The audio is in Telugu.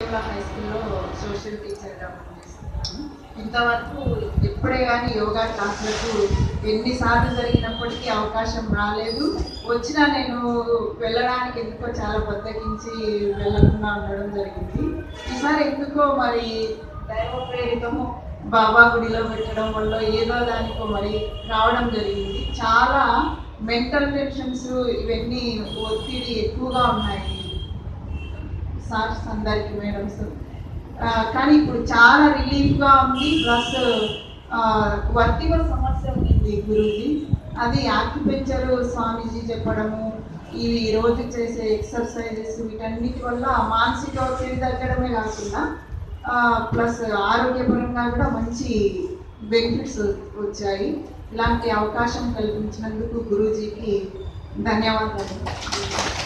గురుకుల హై స్కూల్లో సోషల్ టీచర్గా పనిచేస్తున్నాను ఇంతవరకు ఎప్పుడే కానీ యోగా క్లాసులకు ఎన్నిసార్లు జరిగినప్పటికీ అవకాశం రాలేదు వచ్చినా నేను వెళ్ళడానికి ఎందుకో చాలా బద్దకించి వెళ్ళకుండా ఉండడం జరిగింది ఈసారి ఎందుకో మరి దైవ ప్రేరితము బాబా గుడిలో పెట్టడం వల్ల ఏదో దానికో మరి రావడం జరిగింది చాలా మెంటల్ టెన్షన్స్ ఇవన్నీ ఒత్తిడి ఎక్కువగా ఉన్నాయి సార్స్ అందరికి మేడమ్స్ కానీ ఇప్పుడు చాలా రిలీఫ్గా ఉంది ప్లస్ వర్తివ సమస్య ఉంది గురుజీ అది ఆక్యుపెంచర్ స్వామీజీ చెప్పడము ఇవి రోజు చేసే ఎక్సర్సైజెస్ వీటన్నిటి వల్ల మానసిక ఒత్తిడి తగ్గడమే కాకుండా ప్లస్ ఆరోగ్యపరంగా కూడా మంచి బెనిఫిట్స్ వచ్చాయి ఇలాంటి అవకాశం కల్పించినందుకు గురూజీకి ధన్యవాదాలు